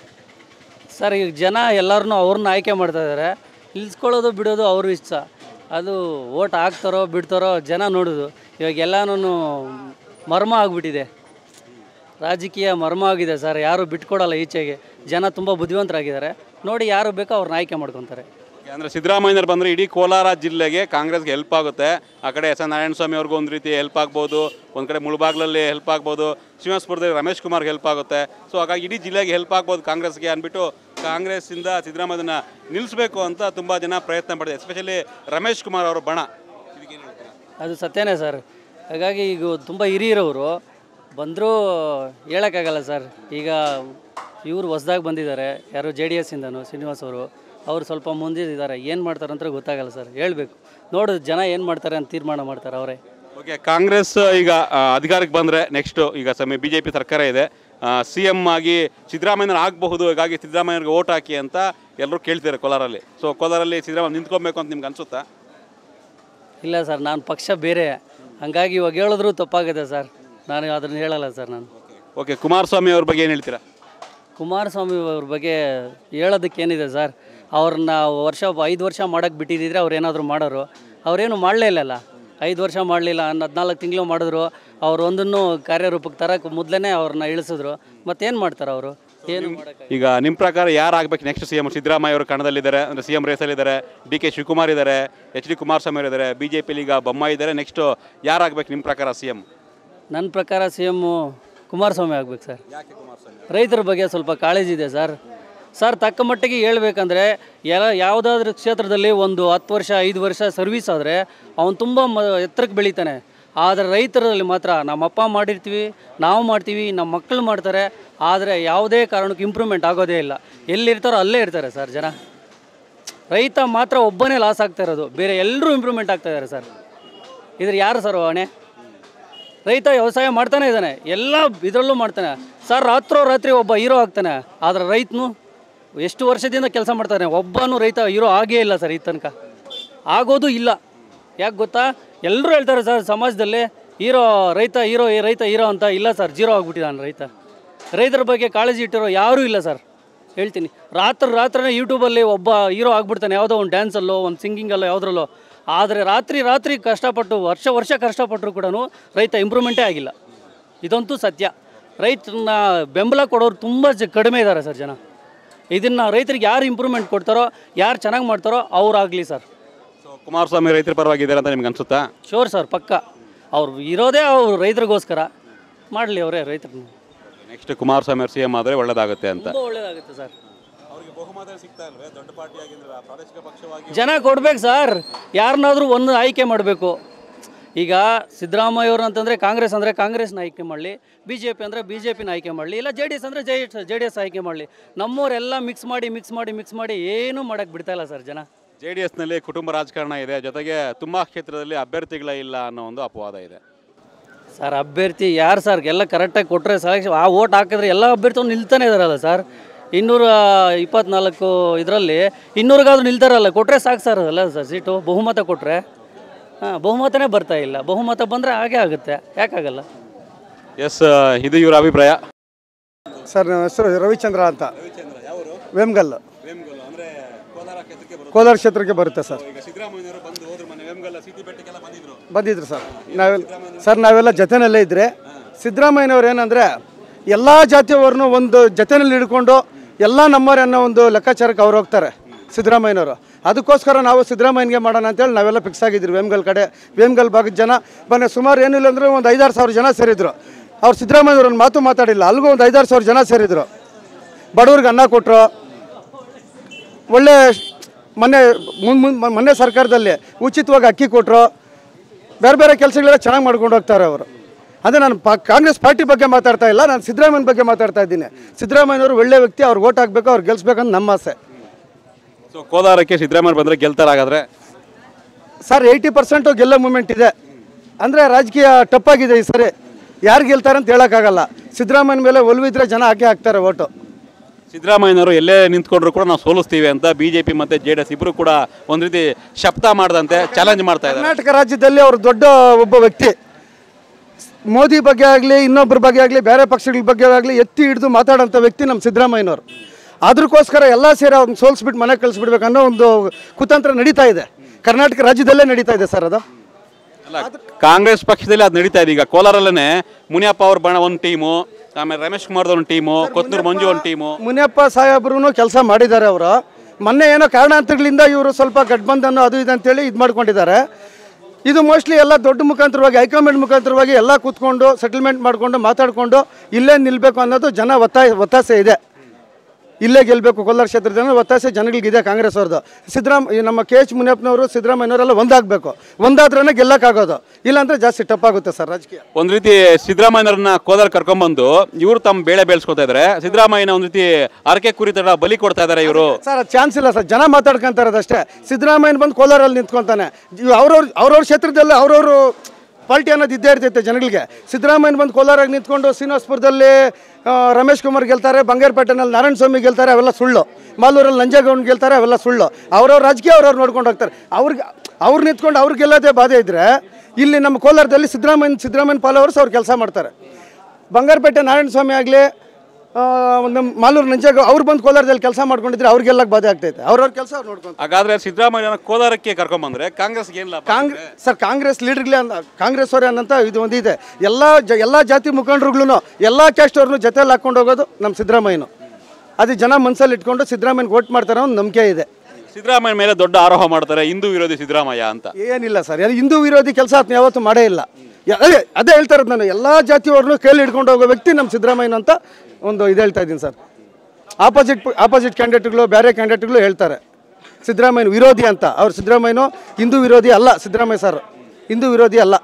ಸರ್ ಈಗ ಜನ ಎಲ್ಲರನ್ನೂ ಅವ್ರನ್ನ ಆಯ್ಕೆ ಮಾಡ್ತಾ ಇದ್ದಾರೆ ಇಳಿಸ್ಕೊಳ್ಳೋದು ಬಿಡೋದು ಅವ್ರ ಇಷ್ಟ ಅದು ಓಟ್ ಹಾಕ್ತಾರೋ ಬಿಡ್ತಾರೋ ಜನ ನೋಡೋದು ಇವಾಗ ಎಲ್ಲನೂ ಮರ್ಮ ಆಗಿಬಿಟ್ಟಿದೆ ರಾಜಕೀಯ ಮರ್ಮ ಆಗಿದೆ ಸರ್ ಯಾರು ಬಿಟ್ಕೊಡಲ್ಲ ಈಚೆಗೆ ಜನ ತುಂಬ ಬುದ್ಧಿವಂತರಾಗಿದ್ದಾರೆ ನೋಡಿ ಯಾರು ಬೇಕೋ ಅವ್ರನ್ನ ಆಯ್ಕೆ ಮಾಡ್ಕೊತಾರೆ ಅಂದರೆ ಸಿದ್ದರಾಮಯ್ಯನವ್ರು ಬಂದರೆ ಇಡೀ ಕೋಲಾರ ಜಿಲ್ಲೆಗೆ ಕಾಂಗ್ರೆಸ್ಗೆ ಹೆಲ್ಪ್ ಆಗುತ್ತೆ ಆ ಕಡೆ ಎಸ್ ಎನ್ ನಾರಾಯಣ ಸ್ವಾಮಿ ಅವ್ರಿಗೂ ಒಂದು ರೀತಿ ಹೆಲ್ಪ್ ಆಗ್ಬೋದು ಒಂದು ಕಡೆ ಮುಳುಬಾಗ್ಲಲ್ಲಿ ಹೆಲ್ಪ್ ಆಗ್ಬೋದು ಶ್ರೀನಿವಾಸಪುರದಲ್ಲಿ ರಮೇಶ್ ಕುಮಾರ್ಗೆ ಹೆಲ್ಪ್ ಆಗುತ್ತೆ ಸೊ ಹಾಗಾಗಿ ಇಡೀ ಜಿಲ್ಲೆಗೆ ಹೆಲ್ಪ್ ಆಗ್ಬೋದು ಕಾಂಗ್ರೆಸ್ಗೆ ಅಂದ್ಬಿಟ್ಟು ಕಾಂಗ್ರೆಸ್ಸಿಂದ ಸಿದ್ದರಾಮಯ್ಯನ ನಿಲ್ಲಿಸಬೇಕು ಅಂತ ತುಂಬ ಜನ ಪ್ರಯತ್ನ ಪಡಿದೆ ಎಸ್ಪೆಷಲಿ ರಮೇಶ್ ಕುಮಾರ್ ಅವರ ಬಣ ಇದಕ್ಕೇನು ಹೇಳ್ತೀರಾ ಅದು ಸತ್ಯನೇ ಸರ್ ಹಾಗಾಗಿ ಈಗ ತುಂಬ ಹಿರಿಯರವರು ಬಂದರೂ ಹೇಳೋಕ್ಕಾಗಲ್ಲ ಸರ್ ಈಗ ಇವರು ಹೊಸ್ದಾಗಿ ಬಂದಿದ್ದಾರೆ ಯಾರು ಜೆ ಡಿ ಎಸ್ಸಿಂದನು ಶ್ರೀನಿವಾಸ್ ಅವರು ಅವ್ರು ಸ್ವಲ್ಪ ಮುಂದಿದ್ದಾರೆ ಏನು ಮಾಡ್ತಾರೆ ಅಂತ ಗೊತ್ತಾಗಲ್ಲ ಸರ್ ಹೇಳಬೇಕು ನೋಡು ಜನ ಏನು ಮಾಡ್ತಾರೆ ಅಂತ ತೀರ್ಮಾನ ಮಾಡ್ತಾರೆ ಅವರೇ ಓಕೆ ಕಾಂಗ್ರೆಸ್ ಈಗ ಆ, ಅಧಿಕಾರಕ್ಕೆ ಬಂದರೆ ನೆಕ್ಸ್ಟು ಈಗ ಸಮಯ ಬಿ ಜೆ ಪಿ ಸರ್ಕಾರ ಇದೆ ಸಿ ಎಮ್ ಆಗಿ ಸಿದ್ದರಾಮಯ್ಯನ ಆಗಬಹುದು ಹೀಗಾಗಿ ಸಿದ್ದರಾಮಯ್ಯನಿಗೆ ಓಟ್ ಹಾಕಿ ಅಂತ ಎಲ್ಲರೂ ಕೇಳ್ತಿದ್ದಾರೆ ಕೋಲಾರಲ್ಲಿ ಸೊ ಕೋಲಾರಲ್ಲಿ ಸಿದ್ದರಾಮಯ್ಯ ನಿಂತ್ಕೊಬೇಕು ಅಂತ ನಿಮ್ಗೆ ಅನ್ಸುತ್ತಾ ಇಲ್ಲ ಸರ್ ನಾನು ಪಕ್ಷ ಬೇರೆ ಹಂಗಾಗಿ ಇವಾಗ ಹೇಳಿದ್ರು ತಪ್ಪಾಗಿದೆ ಸರ್ ನಾನು ಅದನ್ನು ಹೇಳಲ್ಲ ಸರ್ ನಾನು ಓಕೆ ಕುಮಾರಸ್ವಾಮಿ ಅವ್ರ ಬಗ್ಗೆ ಏನು ಹೇಳ್ತೀರಾ ಕುಮಾರಸ್ವಾಮಿ ಅವ್ರ ಬಗ್ಗೆ ಹೇಳೋದಕ್ಕೇನಿದೆ ಸರ್ ಅವ್ರನ್ನ ವರ್ಷ ಐದು ವರ್ಷ ಮಾಡೋಕ್ಕೆ ಬಿಟ್ಟಿದ್ದಿದ್ರೆ ಅವ್ರು ಏನಾದರೂ ಮಾಡೋರು ಅವ್ರೇನು ಮಾಡಲೇ ಇಲ್ಲಲ್ಲ ಐದು ವರ್ಷ ಮಾಡಲಿಲ್ಲ ಹದಿನಾಲ್ಕು ತಿಂಗಳು ಮಾಡಿದ್ರು ಅವ್ರು ಒಂದನ್ನು ಕಾರ್ಯರೂಪಕ್ಕೆ ತರಕ್ಕೆ ಮೊದಲೇ ಅವ್ರನ್ನ ಇಳಿಸಿದ್ರು ಮತ್ತೇನು ಮಾಡ್ತಾರೆ ಅವರು ಏನು ಮಾಡೋಕ್ಕೆ ಈಗ ನಿಮ್ಮ ಪ್ರಕಾರ ಯಾರು ಆಗ್ಬೇಕು ನೆಕ್ಸ್ಟ್ ಸಿ ಎಮ್ ಸಿದ್ದರಾಮಯ್ಯ ಅವರು ಕಣದಲ್ಲಿದ್ದಾರೆ ಅಂದರೆ ಸಿ ಎಮ್ ರೇಸಲ್ಲಿದ್ದಾರೆ ಡಿ ಕೆ ಶಿವಕುಮಾರ್ ಇದ್ದಾರೆ ಎಚ್ ಡಿ ಕುಮಾರಸ್ವಾಮಿ ಅವರು ಇದ್ದಾರೆ ಬಿ ಜೆ ಪಿಲಿ ಈಗ ಬೊಮ್ಮಾಯಿ ಇದ್ದಾರೆ ನೆಕ್ಸ್ಟು ಯಾರು ಆಗ್ಬೇಕು ನಿಮ್ಮ ಪ್ರಕಾರ ಸಿ ಎಮ್ ನನ್ನ ಪ್ರಕಾರ ಸಿ ಎಮ್ಮು ಕುಮಾರಸ್ವಾಮಿ ಆಗ್ಬೇಕು ಸರ್ ರೈತರ ಬಗ್ಗೆ ಸ್ವಲ್ಪ ಕಾಳಜಿ ಇದೆ ಸರ್ ಸರ್ ತಕ್ಕ ಮಟ್ಟಿಗೆ ಹೇಳ್ಬೇಕಂದ್ರೆ ಎಲ್ಲ ಯಾವುದಾದ್ರೂ ಕ್ಷೇತ್ರದಲ್ಲಿ ಒಂದು ಹತ್ತು ವರ್ಷ ಐದು ವರ್ಷ ಸರ್ವಿಸ್ ಆದರೆ ಅವನು ತುಂಬ ಮ ಎತ್ತರಕ್ಕೆ ಬೆಳಿತಾನೆ ಆದರೆ ರೈತರಲ್ಲಿ ಮಾತ್ರ ನಮ್ಮಪ್ಪ ಮಾಡಿರ್ತೀವಿ ನಾವು ಮಾಡ್ತೀವಿ ನಮ್ಮ ಮಕ್ಕಳು ಮಾಡ್ತಾರೆ ಆದರೆ ಯಾವುದೇ ಕಾರಣಕ್ಕೂ ಇಂಪ್ರೂವ್ಮೆಂಟ್ ಆಗೋದೇ ಇಲ್ಲ ಎಲ್ಲಿರ್ತಾರೋ ಅಲ್ಲೇ ಇರ್ತಾರೆ ಸರ್ ಜನ ರೈತ ಮಾತ್ರ ಒಬ್ಬನೇ ಲಾಸ್ ಆಗ್ತಾ ಇರೋದು ಬೇರೆ ಎಲ್ಲರೂ ಇಂಪ್ರೂವ್ಮೆಂಟ್ ಆಗ್ತಾ ಇದ್ದಾರೆ ಸರ್ ಇದ್ರ ಯಾರು ಸರ್ ಹೊಣೆ ರೈತ ವ್ಯವಸಾಯ ಮಾಡ್ತಾನೆ ಇದ್ದಾನೆ ಎಲ್ಲ ಇದರಲ್ಲೂ ಮಾಡ್ತಾನೆ ಸರ್ ರಾತ್ರೋ ರಾತ್ರಿ ಒಬ್ಬ ಹೀರೋ ಆಗ್ತಾನೆ ಆದರೆ ರೈತನು ಎಷ್ಟು ವರ್ಷದಿಂದ ಕೆಲಸ ಮಾಡ್ತಾನೆ ಒಬ್ಬನೂ ರೈತ ಹೀರೋ ಆಗೇ ಇಲ್ಲ ಸರ್ ಈ ತನಕ ಆಗೋದು ಇಲ್ಲ ಯಾಕೆ ಗೊತ್ತಾ ಎಲ್ಲರೂ ಹೇಳ್ತಾರೆ ಸರ್ ಸಮಾಜದಲ್ಲಿ ಹೀರೋ ರೈತ ಹೀರೋ ರೈತ ಹೀರೋ ಅಂತ ಇಲ್ಲ ಸರ್ ಜೀರೋ ಆಗ್ಬಿಟ್ಟಿದ್ದಾನೆ ರೈತ ರೈತರ ಬಗ್ಗೆ ಕಾಳಜಿ ಇಟ್ಟಿರೋ ಯಾರೂ ಇಲ್ಲ ಸರ್ ಹೇಳ್ತೀನಿ ರಾತ್ರಿ ರಾತ್ರಿನೇ ಯೂಟ್ಯೂಬಲ್ಲಿ ಒಬ್ಬ ಹೀರೋ ಆಗ್ಬಿಡ್ತಾನೆ ಯಾವುದೋ ಒಂದು ಡ್ಯಾನ್ಸಲ್ಲೋ ಒಂದು ಸಿಂಗಿಂಗಲ್ಲೋ ಯಾವುದ್ರಲ್ಲೋ ಆದರೆ ರಾತ್ರಿ ರಾತ್ರಿ ಕಷ್ಟಪಟ್ಟು ವರ್ಷ ವರ್ಷ ಕಷ್ಟಪಟ್ಟರು ಕೂಡ ರೈತ ಇಂಪ್ರೂವ್ಮೆಂಟೇ ಆಗಿಲ್ಲ ಇದಂತೂ ಸತ್ಯ ರೈತರನ್ನ ಬೆಂಬಲ ಕೊಡೋರು ತುಂಬ ಜ ಕಡಿಮೆ ಇದ್ದಾರೆ ಸರ್ ಜನ ಇದನ್ನು ರೈತರಿಗೆ ಯಾರು ಇಂಪ್ರೂವ್ಮೆಂಟ್ ಕೊಡ್ತಾರೋ ಯಾರು ಚೆನ್ನಾಗಿ ಮಾಡ್ತಾರೋ ಅವರಾಗಲಿ ಸರ್ ಸೊ ಕುಮಾರಸ್ವಾಮಿ ರೈತರ ಪರವಾಗಿದ್ದಾರೆ ಅಂತ ನಿಮ್ಗೆ ಅನ್ಸುತ್ತಾ ಶೋರ್ ಸರ್ ಪಕ್ಕ ಅವ್ರು ಇರೋದೇ ಅವ್ರು ರೈತರಿಗೋಸ್ಕರ ಮಾಡಲಿ ಅವರೇ ರೈತರನ್ನ ನೆಕ್ಸ್ಟ್ ಕುಮಾರಸ್ವಾಮಿ ಅವರು ಸಿ ಎಂ ಆದರೆ ಒಳ್ಳೇದಾಗುತ್ತೆ ಅಂತ ತುಂಬ ಒಳ್ಳೇದಾಗುತ್ತೆ ಸರ್ ಅವರಿಗೆ ಬಹುಮತ ಸಿಗ್ತಾ ಇಲ್ವೇ ದೊಡ್ಡ ಪಾರ್ಟಿ ಆಗಿದ್ರೆ ಪ್ರಾದೇಶಿಕ ಪಕ್ಷವಾಗಿ ಜನ ಕೊಡ್ಬೇಕು ಸರ್ ಯಾರನ್ನಾದ್ರೂ ಒಂದು ಆಯ್ಕೆ ಮಾಡಬೇಕು ಈಗ ಸಿದ್ದರಾಮಯ್ಯವ್ರು ಅಂತಂದರೆ ಕಾಂಗ್ರೆಸ್ ಅಂದರೆ ಕಾಂಗ್ರೆಸ್ನ ಆಯ್ಕೆ ಮಾಡಲಿ ಬಿ ಜೆ ಪಿ ಅಂದರೆ ಬಿ ಜೆ ಪಿನ ಆಯ್ಕೆ ಮಾಡಲಿ ಇಲ್ಲ ಜೆ ಡಿ ಎಸ್ ಅಂದರೆ ಜೆ ಜೆ ಡಿ ಎಸ್ ಆಯ್ಕೆ ಮಾಡಲಿ ನಮ್ಮವರೆಲ್ಲ ಮಿಕ್ಸ್ ಮಾಡಿ ಮಿಕ್ಸ್ ಮಾಡಿ ಮಿಕ್ಸ್ ಮಾಡಿ ಏನೂ ಮಾಡೋಕ್ಕೆ ಬಿಡ್ತಾ ಇಲ್ಲ ಸರ್ ಜನ ಜೆ ಡಿ ಎಸ್ನಲ್ಲಿ ಕುಟುಂಬ ರಾಜಕಾರಣ ಇದೆ ಜೊತೆಗೆ ತುಂಬ ಕ್ಷೇತ್ರದಲ್ಲಿ ಅಭ್ಯರ್ಥಿಗಳ ಇಲ್ಲ ಅನ್ನೋ ಒಂದು ಅಪವಾದ ಇದೆ ಸರ್ ಅಭ್ಯರ್ಥಿ ಯಾರು ಸರ್ ಎಲ್ಲ ಕರೆಕ್ಟಾಗಿ ಕೊಟ್ಟರೆ ಸೆಲೆಕ್ಷನ್ ಆ ಓಟ್ ಹಾಕಿದ್ರೆ ಎಲ್ಲ ಅಭ್ಯರ್ಥಿ ನಿಲ್ತಾನೆ ಇದಾರಲ್ಲ ಸರ್ ಇನ್ನೂರ ಇಪ್ಪತ್ನಾಲ್ಕು ಇದರಲ್ಲಿ ಇನ್ನೂರಿಗಾದ್ರೂ ನಿಲ್ತಾರಲ್ಲ ಕೊಟ್ಟರೆ ಸಾಕು ಸರ್ ಅಲ್ಲ ಸರ್ ಸೀಟು ಬಹುಮತ ಕೊಟ್ಟರೆ ಹಾಂ ಬಹುಮತನೇ ಬರ್ತಾ ಇಲ್ಲ ಬಹುಮತ ಬಂದರೆ ಹಾಗೆ ಆಗುತ್ತೆ ಯಾಕಾಗಲ್ಲ ಎಸ್ ಇದು ಇವರ ಅಭಿಪ್ರಾಯ ಸರ್ ನನ್ನ ಹೆಸರು ರವಿಚಂದ್ರ ಅಂತ ವೇಮ್ಗಲ್ ಕೋಲಾರ ಕ್ಷೇತ್ರಕ್ಕೆ ಬರುತ್ತೆ ಸರ್ ಬಂದಿದ್ರು ಸರ್ ನಾವೆಲ್ಲ ಸರ್ ನಾವೆಲ್ಲ ಜೊತೆನಲ್ಲೇ ಇದ್ರೆ ಸಿದ್ದರಾಮಯ್ಯನವ್ರು ಏನಂದರೆ ಎಲ್ಲ ಜಾತಿಯವರನ್ನು ಒಂದು ಜೊತೆನಲ್ಲಿ ಹಿಡ್ಕೊಂಡು ಎಲ್ಲ ನಮ್ಮವ್ರೆ ಅನ್ನೋ ಒಂದು ಲೆಕ್ಕಾಚಾರಕ್ಕೆ ಅವ್ರು ಹೋಗ್ತಾರೆ ಸಿದ್ದರಾಮಯ್ಯನವರು ಅದಕ್ಕೋಸ್ಕರ ನಾವು ಸಿದ್ದರಾಮಯ್ಯನಿಗೆ ಮಾಡೋಣ ಅಂತೇಳಿ ನಾವೆಲ್ಲ ಫಿಕ್ಸ್ ಆಗಿದ್ವಿ ವೇಮ್ಗಲ್ ಕಡೆ ವೇಮ್ಗಲ್ ಭಾಗದ ಜನ ಬನ್ನಿ ಸುಮಾರು ಏನಿಲ್ಲ ಅಂದರೆ ಒಂದು ಐದಾರು ಸಾವಿರ ಜನ ಸೇರಿದ್ರು ಅವ್ರು ಸಿದ್ದರಾಮಯ್ಯವ್ರು ಒಂದು ಮಾತು ಮಾತಾಡಿಲ್ಲ ಅಲ್ಲಿಗೂ ಒಂದು ಐದಾರು ಸಾವಿರ ಜನ ಸೇರಿದ್ರು ಬಡವ್ರಿಗೆ ಅನ್ನ ಕೊಟ್ಟರು ಒಳ್ಳೆ ಮೊನ್ನೆ ಮುನ್ ಮುನ್ ಮೊನ್ನೆ ಸರ್ಕಾರದಲ್ಲಿ ಉಚಿತವಾಗಿ ಅಕ್ಕಿ ಕೊಟ್ಟರು ಬೇರೆ ಬೇರೆ ಕೆಲಸಗಳೆಲ್ಲ ಚೆನ್ನಾಗಿ ಮಾಡ್ಕೊಂಡು ಹೋಗ್ತಾರೆ ಅವರು ಅದೇ ನಾನು ಪಾ ಕಾಂಗ್ರೆಸ್ ಪಾರ್ಟಿ ಬಗ್ಗೆ ಮಾತಾಡ್ತಾ ಇಲ್ಲ ನಾನು ಸಿದ್ದರಾಮಯ್ಯನ ಬಗ್ಗೆ ಮಾತಾಡ್ತಾ ಇದ್ದೀನಿ ಸಿದ್ದರಾಮಯ್ಯನವರು ಒಳ್ಳೆ ವ್ಯಕ್ತಿ ಅವ್ರು ಓಟ್ ಹಾಕಬೇಕು ಅವ್ರು ಗೆಲ್ಸ್ಬೇಕಂತ ನಮ್ಮ ಆಸೆ ಸೊ ಕೋಲಾರಕ್ಕೆ ಸಿದ್ದರಾಮಯ್ಯ ಬಂದರೆ ಗೆಲ್ತಾರಾಗಾದ್ರೆ ಸರ್ ಏಯ್ಟಿ ಪರ್ಸೆಂಟು ಗೆಲ್ಲೋ ಮೂಮೆಂಟ್ ಇದೆ ಅಂದರೆ ರಾಜಕೀಯ ಟಪ್ಪಾಗಿದೆ ಈ ಸರಿ ಯಾರು ಗೆಲ್ತಾರೆ ಅಂತ ಹೇಳೋಕ್ಕಾಗಲ್ಲ ಸಿದ್ದರಾಮಯ್ಯನ ಮೇಲೆ ಒಲವಿದ್ರೆ ಜನ ಹಾಕಿ ಹಾಕ್ತಾರೆ ಓಟು ಸಿದ್ದರಾಮಯ್ಯನವರು ಎಲ್ಲೇ ನಿಂತ್ಕೊಂಡ್ರು ಕೂಡ ನಾವು ಸೋಲಿಸ್ತೀವಿ ಅಂತ ಬಿ ಜೆ ಪಿ ಮತ್ತು ಜೆ ಡಿ ಎಸ್ ಇಬ್ಬರು ಕೂಡ ಒಂದು ರೀತಿ ಶಬ್ದ ಮಾಡ್ದಂತೆ ಚಾಲೆಂಜ್ ಮಾಡ್ತಾ ಇದ್ದಾರೆ ಕರ್ನಾಟಕ ರಾಜ್ಯದಲ್ಲಿ ಅವರು ದೊಡ್ಡ ಒಬ್ಬ ವ್ಯಕ್ತಿ ಮೋದಿ ಬಗ್ಗೆ ಆಗಲಿ ಇನ್ನೊಬ್ಬರ ಬಗ್ಗೆ ಆಗಲಿ ಬೇರೆ ಪಕ್ಷಗಳ ಬಗ್ಗೆ ಆಗಲಿ ಎತ್ತಿ ಹಿಡಿದು ಮಾತಾಡೋಂಥ ವ್ಯಕ್ತಿ ನಮ್ಮ ಸಿದ್ದರಾಮಯ್ಯನವರು ಅದಕ್ಕೋಸ್ಕರ ಎಲ್ಲ ಸೇರಿ ಅವ್ರನ್ನ ಸೋಲಿಸ್ಬಿಟ್ಟು ಮನೆಗೆ ಕಳಿಸ್ಬಿಡ್ಬೇಕು ಅನ್ನೋ ಒಂದು ಕುತಂತ್ರ ನಡೀತಾ ಇದೆ ಕರ್ನಾಟಕ ರಾಜ್ಯದಲ್ಲೇ ನಡೀತಾ ಇದೆ ಸರ್ ಅದು ಅಲ್ಲ ಕಾಂಗ್ರೆಸ್ ಪಕ್ಷದಲ್ಲಿ ಅದು ನಡೀತಾ ಇದೆ ಈಗ ಕೋಲಾರಲ್ಲೇ ಮುನಿಯಪ್ಪ ಅವ್ರ ಬಣ ಒಂದು ಟೀಮು ಆಮೇಲೆ ರಮೇಶ್ ಕುಮಾರ್ದ ಒಂದು ಟೀಮು ಕೊತ್ತೂರು ಮಂಜು ಒಂದು ಟೀಮು ಮುನಿಯಪ್ಪ ಸಾಹೇಬ್ರು ಕೆಲಸ ಮಾಡಿದ್ದಾರೆ ಅವರು ಮೊನ್ನೆ ಏನೋ ಕಾರಣಾಂತರಗಳಿಂದ ಇವರು ಸ್ವಲ್ಪ ಗಠಬಂಧನ ಅದು ಇದು ಅಂತೇಳಿ ಇದು ಮಾಡ್ಕೊಂಡಿದ್ದಾರೆ ಇದು ಮೋಸ್ಟ್ಲಿ ಎಲ್ಲ ದೊಡ್ಡ ಮುಖಾಂತರವಾಗಿ ಹೈಕಮಾಂಡ್ ಮುಖಾಂತರವಾಗಿ ಎಲ್ಲ ಕೂತ್ಕೊಂಡು ಸೆಟಲ್ಮೆಂಟ್ ಮಾಡಿಕೊಂಡು ಮಾತಾಡಿಕೊಂಡು ಇಲ್ಲೇ ನಿಲ್ಲಬೇಕು ಅನ್ನೋದು ಜನ ಒತ್ತಾಯ ಒತ್ತಾಸೆ ಇದೆ ಇಲ್ಲೇ ಗೆಲ್ಲಬೇಕು ಕೋಲಾರ ಕ್ಷೇತ್ರದ ಒತ್ತಾಸೆ ಜನಗಳಿಗಿದೆ ಕಾಂಗ್ರೆಸ್ ಅವ್ರದ್ದು ಸಿದ್ದರಾಮ ಈ ನಮ್ಮ ಕೆ ಎಚ್ ಮುನಿಯಪ್ಪನವರು ಸಿದ್ದರಾಮಯ್ಯನವರೆಲ್ಲ ಒಂದಾಗಬೇಕು ಒಂದಾದ್ರೇ ಗೆಲ್ಲಕ್ಕಾಗೋದು ಇಲ್ಲಾಂದ್ರೆ ಜಾಸ್ತಿ ಟಪ್ ಆಗುತ್ತೆ ಸರ್ ರಾಜಕೀಯ ಒಂದು ರೀತಿ ಸಿದ್ದರಾಮಯ್ಯನವ್ರನ್ನ ಕೋಲಾರ ಕರ್ಕೊಂಡ್ಬಂದು ಇವರು ತಮ್ಮ ಬೇಳೆ ಬೇಯಿಸ್ಕೊತಾ ಇದ್ದಾರೆ ಸಿದ್ದರಾಮಯ್ಯನ ಒಂದು ರೀತಿ ಅರಕೆ ಕುರಿ ತರ ಬಲಿ ಕೊಡ್ತಾ ಇದ್ದಾರೆ ಇವರು ಸರ್ ಅದು ಚಾನ್ಸ್ ಇಲ್ಲ ಸರ್ ಜನ ಮಾತಾಡ್ಕೊಂತಾರೆ ಅದಷ್ಟೇ ಸಿದ್ದರಾಮಯ್ಯನ ಬಂದು ಕೋಲಾರಲ್ಲಿ ನಿಂತ್ಕೊಂತಾನೆ ಅವ್ರವ್ರ ಅವ್ರವ್ರ ಕ್ಷೇತ್ರದಲ್ಲಿ ಅವ್ರವ್ರು ಪಾರ್ಟಿ ಅನ್ನೋದು ಇದ್ದೇ ಇರ್ತೈತೆ ಜನಗಳಿಗೆ ಸಿದ್ದರಾಮಯ್ಯನ ಬಂದು ಕೋಲಾರಾಗ ನಿಂತ್ಕೊಂಡು ಶ್ರೀನಿವಾಸಪುರದಲ್ಲಿ ಆ, ರಮೇಶ್ ಕುಮಾರ್ ಗೆಲ್ತಾರೆ ಬಂಗಾರಪೇಟೆನಲ್ಲಿ ನಾರಾಯಣ ಸ್ವಾಮಿ ಗೆಲ್ತಾರೆ ಅವೆಲ್ಲ ಸುಳ್ಳು ಮಾಲೂರಲ್ಲಿ ನಂಜೇಗೌಡ ಗೆಲ್ತಾರೆ ಅವೆಲ್ಲ ಸುಳ್ಳು ಅವ್ರವ್ರ ರಾಜಕೀಯ ಅವ್ರವ್ರು ನೋಡ್ಕೊಂಡು ಹೋಗ್ತಾರೆ ಅವ್ರಿಗೆ ಅವ್ರು ನಿಂತ್ಕೊಂಡು ಅವ್ರು ಗೆಲ್ಲೋದೇ ಬಾಧೆ ಇದ್ದರೆ ಇಲ್ಲಿ ನಮ್ಮ ಕೋಲಾರದಲ್ಲಿ ಸಿದ್ದರಾಮಯ್ಯ ಸಿದ್ದರಾಮಯ್ಯನ ಫಾಲೋವರ್ಸ್ ಅವ್ರು ಕೆಲಸ ಮಾಡ್ತಾರೆ ಬಂಗಾರಪೇಟೆ ನಾರಾಯಣ ಸ್ವಾಮಿ ಆಗಲಿ ನಮ್ಮ ಮಾಲೂರು ನಂಜಾಗ ಅವ್ರು ಬಂದು ಕೋಲಾರದಲ್ಲಿ ಕೆಲಸ ಮಾಡ್ಕೊಂಡಿದ್ರೆ ಅವ್ರಿಗೆಲ್ಲ ಬಾಧೆ ಆಗ್ತೈತೆ ಅವ್ರವ್ರ ಕೆಲಸ ಅವ್ರು ನೋಡ್ಕೊಂಡು ಹಾಗಾದ್ರೆ ಸಿದ್ದರಾಮಯ್ಯನ ಕೋಲಾರಕ್ಕೆ ಕರ್ಕೊಂಡ್ಬಂದ್ರೆ ಕಾಂಗ್ರೆಸ್ಗೆ ಏನಿಲ್ಲ ಕಾಂಗ್ರೆಸ್ ಸರ್ ಕಾಂಗ್ರೆಸ್ ಲೀಡರ್ಗಳೇ ಅಂದ ಕಾಂಗ್ರೆಸ್ ಅವರೇ ಅನ್ನಂತ ಇದು ಒಂದಿದೆ ಎಲ್ಲ ಜ ಎಲ್ಲ ಜಾತಿ ಮುಖಂಡರುಗಳು ಎಲ್ಲ ಕ್ಯಾಸ್ಟ್ ಅವ್ರನ್ನೂ ಜೊತೆಯಲ್ಲಿ ಹಾಕೊಂಡು ಹೋಗೋದು ನಮ್ಮ ಸಿದ್ದರಾಮಯ್ಯನು ಅದು ಜನ ಮನಸ್ಸಲ್ಲಿ ಇಟ್ಕೊಂಡು ಸಿದ್ದರಾಮಯ್ಯನ ವೋಟ್ ಮಾಡ್ತಾರೆ ಅನ್ನೋ ನಂಬಿಕೆ ಇದೆ ಸಿದ್ದರಾಮಯ್ಯ ಮೇಲೆ ದೊಡ್ಡ ಆರೋಪ ಮಾಡ್ತಾರೆ ಹಿಂದೂ ವಿರೋಧಿ ಸಿದ್ದರಾಮಯ್ಯ ಅಂತ ಏನಿಲ್ಲ ಸರ್ ಯಾರು ಹಿಂದೂ ವಿರೋಧಿ ಕೆಲಸ ಆತನ ಯಾವತ್ತೂ ಮಾಡೇ ಇಲ್ಲ ಯ- ಅದೇ ಅದೇ ಹೇಳ್ತಾ ಇರೋದು ನಾನು ಎಲ್ಲ ಜಾತಿಯವ್ರನ್ನೂ ಕೈಲಿ ಹಿಡ್ಕೊಂಡು ಹೋಗೋ ವ್ಯಕ್ತಿ ನಮ್ಮ ಸಿದ್ದರಾಮಯ್ಯನ ಅಂತ ಒಂದು ಇದು ಹೇಳ್ತಾ ಇದ್ದೀನಿ ಸರ್ ಆಪೋಸಿಟ್ ಆಪೋಸಿಟ್ ಕ್ಯಾಂಡಿಡೇಟ್ಗಳು ಬೇರೆ ಕ್ಯಾಂಡಿಡೇಟ್ಗಳು ಹೇಳ್ತಾರೆ ಸಿದ್ದರಾಮಯ್ಯನ ವಿರೋಧಿ ಅಂತ ಅವ್ರು ಸಿದ್ದರಾಮಯ್ಯನು ಹಿಂದೂ ವಿರೋಧಿ ಅಲ್ಲ ಸಿದ್ದರಾಮಯ್ಯ ಸರ್ ಹಿಂದೂ ವಿರೋಧಿ ಅಲ್ಲ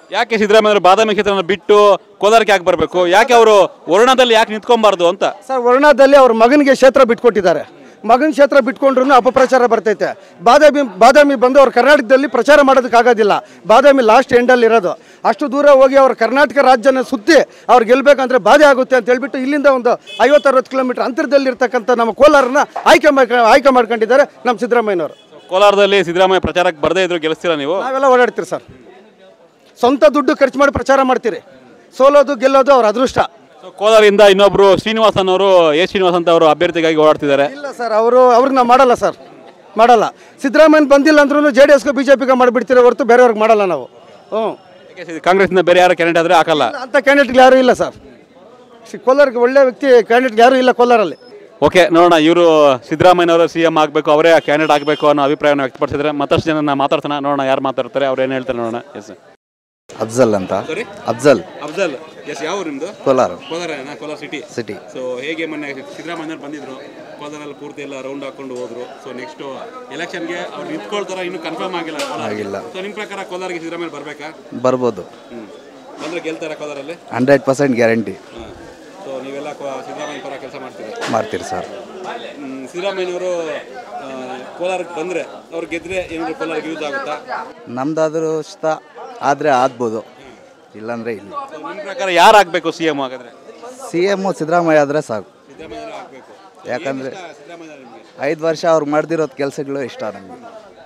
ಯಾಕೆ ಸಿದ್ದರಾಮಯ್ಯ ಅವರು ಬಾದಾಮಿ ಕ್ಷೇತ್ರನ ಬಿಟ್ಟು ಕೋಲಾರಕ್ಕೆ ಯಾಕೆ ಬರಬೇಕು ಯಾಕೆ ಅವರು ವರ್ಣದಲ್ಲಿ ಯಾಕೆ ನಿಂತ್ಕೊಬಾರ್ದು ಅಂತ ಸರ್ ವರ್ಣದಲ್ಲಿ ಅವ್ರ ಮಗನಿಗೆ ಕ್ಷೇತ್ರ ಬಿಟ್ಕೊಟ್ಟಿದ್ದಾರೆ ಮಗನ ಕ್ಷೇತ್ರ ಬಿಟ್ಕೊಂಡ್ರು ಅಪಪ್ರಚಾರ ಬರ್ತೈತೆ ಬಾದಾಮಿ ಬಾದಾಮಿ ಬಂದು ಅವ್ರು ಕರ್ನಾಟಕದಲ್ಲಿ ಪ್ರಚಾರ ಮಾಡೋದಕ್ಕಾಗೋದಿಲ್ಲ ಬಾದಾಮಿ ಲಾಸ್ಟ್ ಎಂಡಲ್ಲಿ ಇರೋದು ಅಷ್ಟು ದೂರ ಹೋಗಿ ಅವ್ರ ಕರ್ನಾಟಕ ರಾಜ್ಯನ ಸುತ್ತಿ ಅವ್ರು ಗೆಲ್ಬೇಕಂದ್ರೆ ಬಾಧೆ ಆಗುತ್ತೆ ಅಂತ ಹೇಳ್ಬಿಟ್ಟು ಇಲ್ಲಿಂದ ಒಂದು ಐವತ್ತರವತ್ತು ಕಿಲೋಮೀಟರ್ ಅಂತರದಲ್ಲಿರ್ತಕ್ಕಂಥ ನಮ್ಮ ಕೋಲಾರನ ಆಯ್ಕೆ ಮಾಡ್ಕ ಆಯ್ಕೆ ಮಾಡ್ಕೊಂಡಿದ್ದಾರೆ ನಮ್ಮ ಸಿದ್ದರಾಮಯ್ಯನವರು ಕೋಲಾರದಲ್ಲಿ ಸಿದ್ದರಾಮಯ್ಯ ಪ್ರಚಾರಕ್ಕೆ ಬರದೇ ಇದ್ರು ಗೆಲ್ಲಿಸ್ತೀರಾ ನೀವು ನಾವೆಲ್ಲ ಓಡಾಡ್ತೀರಿ ಸರ್ ಸ್ವಂತ ದುಡ್ಡು ಖರ್ಚು ಮಾಡಿ ಪ್ರಚಾರ ಮಾಡ್ತೀರಿ ಸೋಲೋದು ಗೆಲ್ಲೋದು ಅವ್ರ ಅದೃಷ್ಟ ಸೊ ಕೋಲಾರದಿಂದ ಇನ್ನೊಬ್ರು ಶ್ರೀನಿವಾಸನ್ ಅವರು ಎ ಶ್ರೀನಿವಾಸ್ ಅಂತ ಅವರು ಅಭ್ಯರ್ಥಿಗಾಗಿ ಓಡಾಡ್ತಿದ್ದಾರೆ ಇಲ್ಲ ಸರ್ ಅವರು ಅವ್ರಿಗೆ ನಾವು ಮಾಡಲ್ಲ ಸರ್ ಮಾಡಲ್ಲ ಸಿದ್ದರಾಮಯ್ಯ ಬಂದಿಲ್ಲ ಅಂದ್ರೂ ಜೆ ಡಿ ಎಸ್ಗೆ ಬಿ ಜೆ ಪಿಗೆ ಮಾಡಿಬಿಡ್ತೀರ ಹೊರತು ಬೇರೆಯವ್ರಿಗೆ ಮಾಡಲ್ಲ ನಾವು ಹ್ಞೂ ಯಾಕೆ ಸಿ- ಕಾಂಗ್ರೆಸ್ನ ಬೇರೆ ಯಾರು ಕ್ಯಾಂಡಿಡೇಟ್ ಆದ್ರೆ ಹಾಕಲ್ಲ ಇಲ್ಲ, ಅಂಥ ಕ್ಯಾಂಡಿಡೇಟ್ಗಳು ಯಾರೂ ಇಲ್ಲ ಸರ್ ಸಿ- ಕೋಲಾರ್ಗೆ ಒಳ್ಳೆ ವ್ಯಕ್ತಿ ಕ್ಯಾಂಡಿಡೇಟ್ ಯಾರೂ ಇಲ್ಲ ಕೋಲಾರಲ್ಲಿ ಓಕೆ ನೋಡೋಣ ಇವರು ಸಿದ್ದರಾಮಯ್ಯನವರು ಸಿ ಎಂ ಆಗಬೇಕು ಅವರೇ ಕ್ಯಾಂಡಿಡೇಟ್ ಆಗಬೇಕು ಅನ್ನೋ ಅಭಿಪ್ರಾಯವನ್ನು ವ್ಯಕ್ತಪಡಿಸಿದ್ರೆ ಮತ್ತಷ್ಟು ಜನ ಮಾತಾಡ್ತಾನೆ ನೋಡೋಣ ಯಾರು ಮಾತಾಡ್ತಾರೆ ಅವ್ರು ಏನು ಹೇಳ್ತಾರೆ ನೋಡೋಣ ಎಸ್ ಅಫ್ಜಲ್ ಅಂತ ಅಫ್ಜಲ್ ಅಫ್ಜಲ್ ಎಸ್ ಯಾವ ನಿಮ್ಮದು Kolar Kolar Kolar city city so ಹೇಗೆ ಮೊನ್ನೆ ಸಿದ್ದರಾಮಯ್ಯ ಬಂದಿದ್ರು ಕೋಲಾರಲ್ಲಿ ಪೂರ್ತಿ ಎಲ್ಲ ರೌಂಡ್ ಹಾಕೊಂಡು ಹೋದ್ರು ಸೊ ನೆಕ್ಸ್ಟ್ ಎಲೆಕ್ಷನ್ಗೆ ಅವ್ರು ನಿಂತ್ಕೊಳ್ತಾರ ಇನ್ನೂ ಕನ್ಫರ್ಮ್ ಆಗಿಲ್ಲ ಆಗಿಲ್ಲ. ಸೊ ನಿಮ್ಮ ಪ್ರಕಾರ ಕೋಲಾರಿಗೆ ಸಿದ್ದರಾಮಯ್ಯ ಬರಬೇಕಾ ಬರ್ಬೋದು ಹ್ಞೂ ಬಂದ್ರೆ ಗೆಲ್ತಾರ ಕೋಲಾರಲ್ಲಿ ಹಂಡ್ರೆಡ್ ಪರ್ಸೆಂಟ್ ಗ್ಯಾರಂಟಿ ಹಾಂ ಸೊ ನೀವೆಲ್ಲ ಕೋ- ಸಿದ್ದರಾಮಯ್ಯ ಪರ ಕೆಲಸ ಮಾಡ್ತೀರಾ ಮಾಡ್ತೀರಿ ಸರ್ ಹ್ಮ್, ಸಿದ್ದರಾಮಯ್ಯನವರು ಆ, ಕೋಲಾರಕ್ಕೆ ಬಂದರೆ ಅವ್ರು ಗೆದ್ರೆ ಏನಾದ್ರು ಕೋಲಾರಕ್ಕೆ ಯೂಸ್ ಆಗುತ್ತಾ ನಮ್ದಾದ್ರೂ ಇಷ್ಟ ಆದರೆ ಆಗ್ಬೋದು ಇಲ್ಲಾಂದರೆ ಇಲ್ಲ ಸೊ ನಿಮ್ಮ ಪ್ರಕಾರ ಯಾರು ಆಗಬೇಕು ಸಿ ಎಮ್ ಹಾಗಾದ್ರೆ ಸಿ ಎಮ್ಮು ಸಿದ್ದರಾಮಯ್ಯ ಆದರೆ ಸಾಕು ಸಿದ್ದರಾಮಯ್ಯ ಆಗಬೇಕು ಯಾಕಂದರೆ ಸಿದ್ದರಾಮಯ್ಯ ನಿಮಗೆ ಐದು ವರ್ಷ ಅವ್ರು ಮಾಡ್ದಿರೋದು ಕೆಲಸಗಳು ಇಷ್ಟ ನಮಗೆ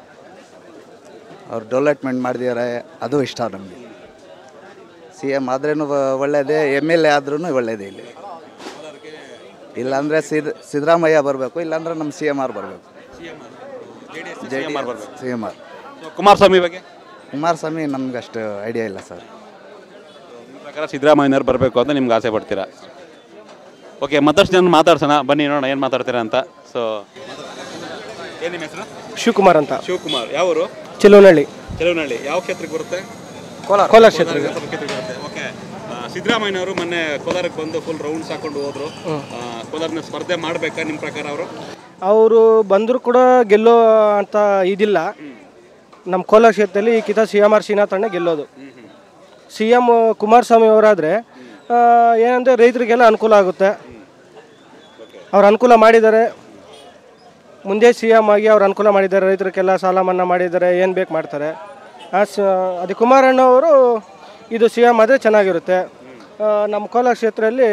ಅವ್ರು ಡೆವಲಪ್ಮೆಂಟ್ ಮಾಡಿದ್ದಾರೆ ಅದು ಇಷ್ಟ ನಮಗೆ ಸಿ ಎಮ್ ಆದ್ರೂ ಒಳ್ಳೇದೇ ಎಮ್ ಎಲ್ ಎ ಆದ್ರೂ ಒಳ್ಳೇದೇ ಇಲ್ಲಿ ಇಲ್ಲಾಂದರೆ ಸಿದ್ ಸಿದ್ದರಾಮಯ್ಯ ಬರಬೇಕು ಇಲ್ಲಾಂದ್ರೆ ನಮ್ಮ ಸಿ ಎಮ್ ಆರ್ ಬರಬೇಕು J D C M R so Kumaraswamy ಬಗ್ಗೆ ಕುಮಾರಸ್ವಾಮಿ ನಮ್ಗೆ ಅಷ್ಟು ಐಡಿಯಾ ಇಲ್ಲ ಸರ್ ನಿಮ್ಮ ಪ್ರಕಾರ ಸಿದ್ದರಾಮಯ್ಯನವ್ರು ಬರಬೇಕು ಅಂತ ನಿಮ್ಗೆ ಆಸೆ ಪಡ್ತೀರಾ ಓಕೆ ಮತ್ತಷ್ಟು ಜನ ಮಾತಾಡ್ಸೋಣ ಬನ್ನಿ ನೋಡೋಣ ಏನು ಮಾತಾಡ್ತೀರಾ ಅಂತ ಸೊ ಏನು ನಿಮ್ಮ ಹೆಸರು ಶಿವಕುಮಾರ್ ಅಂತ ಶಿವಕುಮಾರ್ ಯಾವರು ಚಿಲುನಹಳ್ಳಿ ಕೆಲವನಹಳ್ಳಿ ಯಾವ ಕ್ಷೇತ್ರಕ್ಕೆ ಬರುತ್ತೆ ಕೋಲಾರ ಕೋಲಾರ ಕ್ಷೇತ್ರ ಕ್ಷೇತ್ರಕ್ಕೆ ಬರುತ್ತೆ ಓಕೆ ಸಿದ್ದರಾಮಯ್ಯನವರು ಮೊನ್ನೆ ಕೋಲಾರಕ್ಕೆ ಬಂದು ಫುಲ್ ರೌಂಡ್ಸ್ ಹಾಕೊಂಡು ಹೋದ್ರು ಆ, ಕೋಲಾರನ ಸ್ಪರ್ಧೆ ಮಾಡಬೇಕಾ ನಿಮ್ಮ ಪ್ರಕಾರ ಅವರು ಅವರು ಬಂದರೂ ಕೂಡ ಗೆಲ್ಲೋ ಅಂತ ಇದಿಲ್ಲ ನಮ್ಮ ಕೋಲಾರ ಕ್ಷೇತ್ರದಲ್ಲಿ ಈ ಕಿತ ಸಿ ಎಮ್ ಆರ್ ಶ್ರೀನಾಥಣ್ಣ ಗೆಲ್ಲೋದು ಸಿ ಎಮ್ ಕುಮಾರಸ್ವಾಮಿ ಅವರಾದರೆ ಏನಂದರೆ ರೈತರಿಗೆಲ್ಲ ಅನುಕೂಲ ಆಗುತ್ತೆ ಅವ್ರು ಅನುಕೂಲ ಮಾಡಿದ್ದಾರೆ ಮುಂದೆ ಸಿ ಎಮ್ ಆಗಿ ಅವ್ರು ಅನುಕೂಲ ಮಾಡಿದ್ದಾರೆ ರೈತರಿಗೆಲ್ಲ ಸಾಲ ಮನ್ನಾ ಮಾಡಿದ್ದಾರೆ ಏನು ಬೇಕು ಮಾಡ್ತಾರೆ ಆ ಸ ಅದೇ ಕುಮಾರಣ್ಣ ಅವರು ಇದು ಸಿ ಎಮ್ ಆದರೆ ಚೆನ್ನಾಗಿರುತ್ತೆ ಆ, ನಮ್ಮ ಕೋಲಾರ ಕ್ಷೇತ್ರದಲ್ಲಿ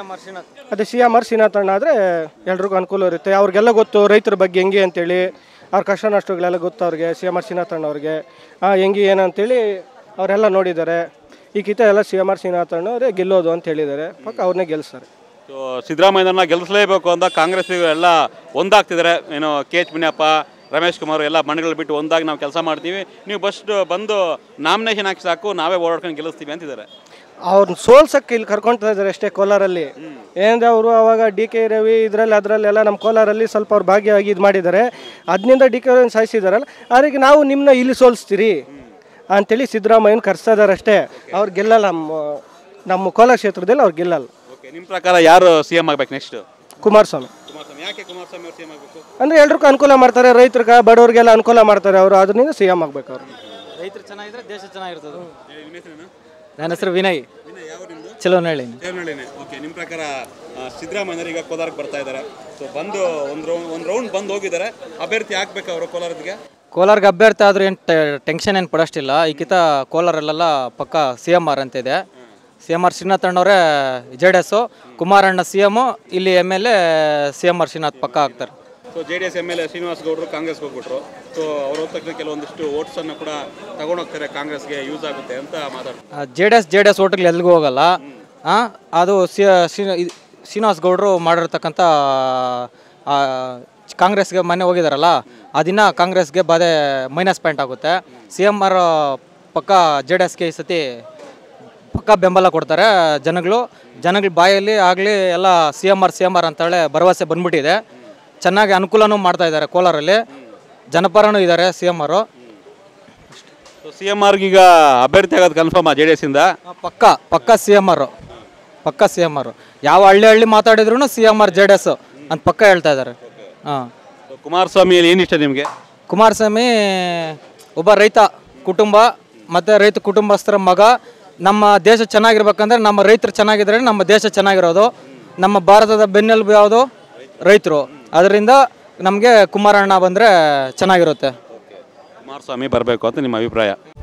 ಅದೇ ಸಿ ಎಮ್ ಆರ್ ಶ್ರೀನಾಥಣ್ಣ ಆದರೆ ಎಲ್ರಿಗೂ ಅನುಕೂಲ ಇರುತ್ತೆ ಅವ್ರಿಗೆಲ್ಲ ಗೊತ್ತು ರೈತರ ಬಗ್ಗೆ ಹೆಂಗೆ ಅಂತೇಳಿ ಅವ್ರ ಕಷ್ಟ ನಷ್ಟಗಳೆಲ್ಲ ಗೊತ್ತು ಅವ್ರಿಗೆ ಸಿ ಎಮ್ ಆರ್ ಶ್ರೀನಾಥಣ್ಣ ಅವ್ರಿಗೆ ಆ, ಹೆಂಗೆ ಏನಂತೇಳಿ ಅವರೆಲ್ಲ ನೋಡಿದ್ದಾರೆ ಈ ಕಿತ ಎಲ್ಲ ಸಿ ಎಮ್ ಆರ್ ಶ್ರೀನಾಥಣ್ಣ ಅವರೇ ಗೆಲ್ಲೋದು ಅಂತ ಹೇಳಿದ್ದಾರೆ ಪಕ್ಕ ಅವ್ರನ್ನೇ ಗೆಲ್ಲಿಸ್ತಾರೆ ಸೊ ಸಿದ್ದರಾಮಯ್ಯನ ಗೆಲ್ಲಿಸಲೇಬೇಕು ಅಂತ ಕಾಂಗ್ರೆಸ್ ಎಲ್ಲ ಒಂದಾಗ್ತಿದ್ದಾರೆ ಏನು ಕೆ ಎಚ್ ಮುನಿಯಪ್ಪ ರಮೇಶ್ ಕುಮಾರ್ ಎಲ್ಲ ಮನೆಗಳು ಬಿಟ್ಟು ಒಂದಾಗಿ ನಾವು ಕೆಲಸ ಮಾಡ್ತೀವಿ ನೀವು ಬಸ್ಟ್ ಬಂದು ನಾಮಿನೇಷನ್ ಹಾಕಿ ಸಾಕು ನಾವೇ ಓಡಾಡ್ಕೊಂಡು ಗೆಲ್ಲಿಸ್ತೀವಿ ಅಂತಿದ್ದಾರೆ ಅವ್ರನ್ನ ಸೋಲ್ಸಕ್ಕೆ ಇಲ್ಲಿ ಕರ್ಕೊಳ್ತಾ ಇದ್ದಾರೆ ಅಷ್ಟೇ ಕೋಲಾರಲ್ಲಿ ಏನಂದ್ರೆ ಅವರು ಅವಾಗ ಡಿ ಕೆ ರವಿ ಇದರಲ್ಲಿ ಅದರಲ್ಲೆಲ್ಲ ನಮ್ಮ ಕೋಲಾರಲ್ಲಿ ಸ್ವಲ್ಪ ಅವ್ರು ಭಾಗಿಯಾಗಿ ಇದು ಮಾಡಿದ್ದಾರೆ ಅದರಿಂದ ಡಿ ಕೆ ರವಿನ ಸಾಯಿಸಿದಾರಲ್ಲ ಅವ್ರಿಗೆ ನಾವು ನಿಮ್ಮನ್ನ ಇಲ್ಲಿ ಸೋಲಿಸ್ತೀರಿ ಅಂತೇಳಿ ಸಿದ್ದರಾಮಯ್ಯನ ಕರ್ಸ್ತಾ ಇದ್ದಾರೆ ಅಷ್ಟೇ ಅವ್ರು ಗೆಲ್ಲಲ್ಲ ನಮ್ಮ ನಮ್ಮ ಕೋಲಾರ ಕ್ಷೇತ್ರದಲ್ಲಿ ಅವ್ರು ಗೆಲ್ಲಲ್ಲ ಓಕೆ ನಿಮ್ಮ ಪ್ರಕಾರ ಯಾರು ಸಿ ಎಮ್ ಆಗ್ಬೇಕು ನೆಕ್ಸ್ಟ್ ಕುಮಾರಸ್ವಾಮಿ ಕುಮಾರಸ್ವಾಮಿ ಯಾಕೆ ಕುಮಾರಸ್ವಾಮಿ ಅವ್ರು ಸಿ ಎಮ್ ಆಗಬೇಕು ಅಂದರೆ ಎಲ್ರಿಗೂ ಅನುಕೂಲ ಮಾಡ್ತಾರೆ ರೈತರಿಗೆ ಬಡವ್ರಿಗೆಲ್ಲ ಅನುಕೂಲ ಮಾಡ್ತಾರೆ ಅವರು ಅದರಿಂದ ಸಿ ಎಮ್ ಆಗ್ಬೇಕು ಅವರು ರೈತರು ಚೆನ್ನಾಗಿದ್ರೆ ದೇಶ ಚೆನ್ನಾಗಿರ್ತದೆ ನನ್ನ ಹೆಸರು ವಿನಯ್ ಯಾವ ನಿಮ್ಮದು ಚಲೋನಹಳ್ಳಿ ದೇವನಹಳ್ಳಿನೇ ಓಕೆ ನಿಮ್ಮ ಪ್ರಕಾರ ಸಿದ್ದರಾಮಯ್ಯರು ಈಗ ಕೋಲಾರಕ್ಕೆ ಬರ್ತಾ ಇದ್ದಾರೆ ಸೊ ಬಂದು ಒಂದು ರೌಂಡ್ ಒಂದು ರೌಂಡ್ ಬಂದು ಹೋಗಿದ್ದಾರೆ ಅಭ್ಯರ್ಥಿ ಆಗ್ಬೇಕು ಅವರು ಕೋಲಾರದಿಗೆ ಕೋಲಾರ್ಗೆ ಅಭ್ಯರ್ಥಿ ಆದ್ರೂ ಏನು ಟೆನ್ಷನ್ ಏನು ಪಡೋಷ್ಟಿಲ್ಲ ಈಗಿತ ಕೋಲಾರಲ್ಲೆಲ್ಲ ಪಕ್ಕ ಸಿ ಎಮ್ ಆರ್ ಅಂತಿದೆ ಸಿ ಎಮ್ ಆರ್ ಶ್ರೀನಾಥಣ್ಣವರೇ ಜೆ ಡಿ ಎಸ್ಸು ಕುಮಾರಣ್ಣ ಸಿ ಎಮ್ಮು ಇಲ್ಲಿ M L A C M R Srinath ಪಕ್ಕ ಆಗ್ತಾರೆ so J D S M L A Srinivas ಗೌಡರು ಕಾಂಗ್ರೆಸ್ಗೆ ಹೋಗ್ಬಿಟ್ರು ಸೊ ಅವ್ರು ಹೋದ ತಕ್ಷಣ ಕೆಲವೊಂದಿಷ್ಟು ಓಟ್ಸನ್ನು ಕೂಡ ತಗೊಂಡೋಗ್ತಾರೆ ಕಾಂಗ್ರೆಸ್ಗೆ ಯೂಸ್ ಆಗುತ್ತೆ ಅಂತ ಮಾತಾಡ್ತಾರೆ J D S J D S ಓಟ್ಗಳು ಎಲ್ಲಿಗೂ ಹೋಗಲ್ಲ ಆ, ಅದು ಸಿ ಶ್ರೀ- ಇದ್- ಶ್ರೀನಿವಾಸ್ ಗೌಡರು ಮಾಡಿರ್ತಕ್ಕಂಥ ಆ, ಕಾಂಗ್ರೆಸ್ಗೆ ಮೊನ್ನೆ ಹೋಗಿದಾರಲ್ಲ ಅದಿನ್ನ ಕಾಂಗ್ರೆಸ್ಗೆ ಬಾಧೆ ಮೈನಸ್ ಪಾಯಿಂಟ್ ಆಗುತ್ತೆ ಸಿ ಎಮ್ ಆರ್ ಪಕ್ಕ ಜೆ ಡಿ ಎಸ್ಗೆ ಈ ಸತಿ ಪಕ್ಕ ಬೆಂಬಲ ಕೊಡ್ತಾರೆ ಜನಗಳು ಜನಗಳ ಬಾಯಲ್ಲಿ ಆಗಲಿ ಎಲ್ಲ C M R C M R ಅಂತೇಳಿ ಭರವಸೆ ಬಂದ್ಬಿಟ್ಟಿದೆ ಚೆನ್ನಾಗಿ ಅನುಕೂಲನೂ ಮಾಡ್ತಾ ಇದ್ದಾರೆ ಕೋಲಾರಲ್ಲಿ ಜನಪರನೂ ಇದ್ದಾರೆ C M R so C M ಆರ್ಗೆ ಈಗ ಅಭ್ಯರ್ಥಿ ಆಗೋದು ಕನ್ಫರ್ಮ್ ಜೆ ಡಿ ಎಸ್ ಇಂದ ಪಕ್ಕ ಪಕ್ಕ ಸಿ ಎಮ್ ಆರ್ ಪಕ್ಕ ಸಿ ಎಮ್ ಆರ್ ಯಾವ ಹಳ್ಳಿ ಹಳ್ಳಿ ಮಾತಾಡಿದ್ರು C M R J D S ಅಂತ ಪಕ್ಕ ಹೇಳ್ತಾ ಇದ್ದಾರೆ ಹಾಂ ಸೊ ಕುಮಾರಸ್ವಾಮಿಯಲ್ಲಿ ಏನಿಷ್ಟ ನಿಮಗೆ ಕುಮಾರಸ್ವಾಮಿ ಒಬ್ಬ ರೈತ ಕುಟುಂಬ ಮತ್ತು ರೈತ ಕುಟುಂಬಸ್ಥರ ಮಗ ನಮ್ಮ ದೇಶ ಚೆನ್ನಾಗಿರ್ಬೇಕಂದ್ರೆ ನಮ್ಮ ರೈತರು ಚೆನ್ನಾಗಿದ್ರೆ ನಮ್ಮ ದೇಶ ಚೆನ್ನಾಗಿರೋದು ನಮ್ಮ ಭಾರತದ ಬೆನ್ನೆಲುಬು ಯಾವುದು ರೈತರು ಅದರಿಂದ ನಮಗೆ ಕುಮಾರಣ್ಣ ಬಂದರೆ ಚೆನ್ನಾಗಿರುತ್ತೆ ಕುಮಾರಸ್ವಾಮಿ ಬರಬೇಕು ಅಂತ ನಿಮ್ಮ ಅಭಿಪ್ರಾಯ